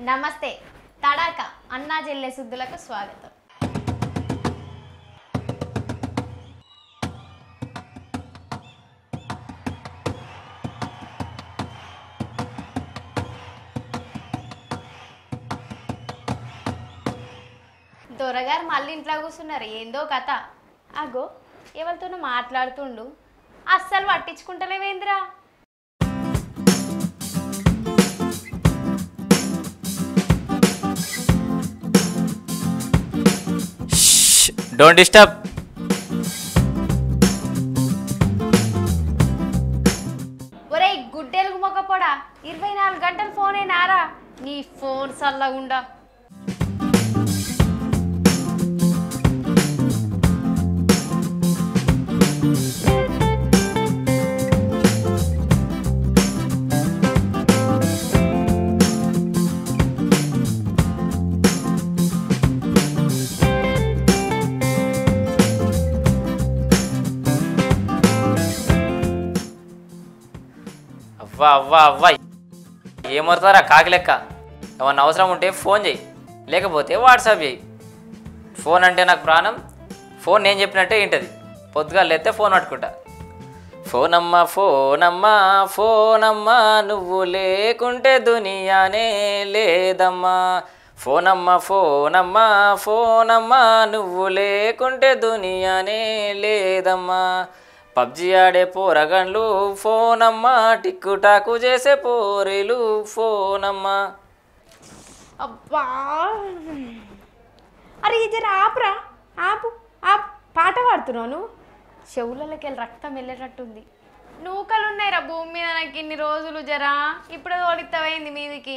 నమస్తే తడాక అన్నా చెల్లె సుద్దులకు స్వాగతం దొరగారు మళ్ళీ ఇంట్లో కూర్చున్నారు ఏందో కథ అగో ఎవరితోనో మాట్లాడుతుండు అస్సలు పట్టించుకుంటలేవేంద్రా డోంట్ డిస్టర్బ్ ఒరేయ్ గుడ్డెలుగు మొక్కపోడా ఇరవై నాలుగు గంటలు ఫోనే నారా నీ ఫోన్ సల్లగుండా అవ్వా అవ్వా అవ్వా ఏమవుతారా కాకి లెక్క ఏమన్నా అవసరం ఉంటే ఫోన్ చేయి లేకపోతే వాట్సాప్ చేయి ఫోన్ అంటే నాకు ప్రాణం ఫోన్ నేను చెప్పినట్టే వింటది పొద్దుగా లేస్తే ఫోన్ పట్టుకుంటా ఫోన్ అమ్మా ఫోన్ అమ్మా ఫోన్ అమ్మా నువ్వు లేకుంటే దునియానే లేదమ్మా ఫోన్ అమ్మా ఫోన్ అమ్మా ఫోన్ అమ్మా నువ్వు లేకుంటే దునియానే లేదమ్మా పబ్జి ఆడే పోరగండ్లు ఫోన్ అమ్మా టిక్కు టాకు చేసే పోరీలు ఫోన్ అమ్మా అబ్బా అరే ఇది ఆపురా ఆపు ఆపు పాట పాడుతున్నాను చెవులలోకి వెళ్ళి రక్తం వెళ్ళేటట్టుంది నూకలు ఉన్నాయిరా భూమి మీద నాకు ఇన్ని రోజులు జరా ఇప్పుడు తోలిత్తవైంది మీదికి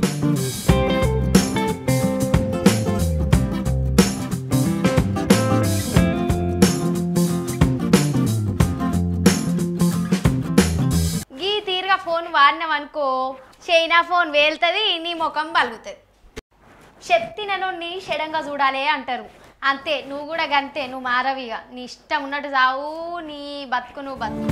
గీ తీరుగా ఫోన్ వాడినామనుకో చైనా ఫోన్ వేలుతుంది నీ ముఖం బలుగుతుంది శక్తినను నీ షడంగా చూడాలి అంటారు అంతే నువ్వు కూడా గంతే నువ్వు మారవిగా నీ ఇష్టం ఉన్నట్టు చావు నీ బతుకు నువ్వు బతుకు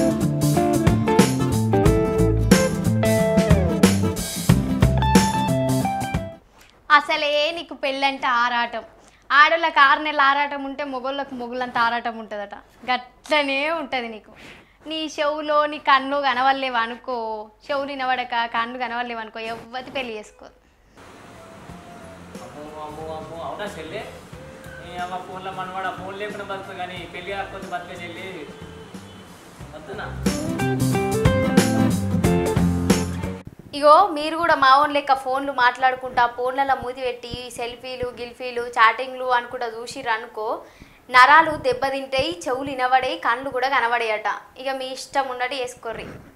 అసలే నీకు పెళ్ళంటే ఆరాటం ఆడోళ్ళకి ఆరు నెలల ఆరాటం ఉంటే మొగోళ్ళకి మొగులంత ఆరాటం ఉంటుందట గట్లనే ఉంటుంది నీకు నీ చెవులో నీ కన్ను కనవల్లేవు అనుకో చెవులు వినబడక కన్ను కనవల్లేవు అనుకో ఎవ్వతి పెళ్లి చేసుకో అమ్మో అమ్మో అమ్మో అవునా చెల్లి నీ అమ్మ ఫోన్లో మనవాడ ఫోన్ లేకుండా బతుకు కానీ పెళ్ళి కాకపోతే బతికే చెల్లి వద్దునా ఇగో మీరు కూడా మా ఓన్ లెక్క ఫోన్లు మాట్లాడుకుంటా ఫోన్లలో మూతి పెట్టి సెల్ఫీలు గిల్ఫీలు చాటింగ్లు అనుకుంటా చూసిర్రు అనుకో నరాలు దెబ్బతింటాయి చెవులు వినబడే కళ్ళు కూడా కనబడేయట ఇక మీ ఇష్టం ఉన్నట్టు వేసుకోర్రి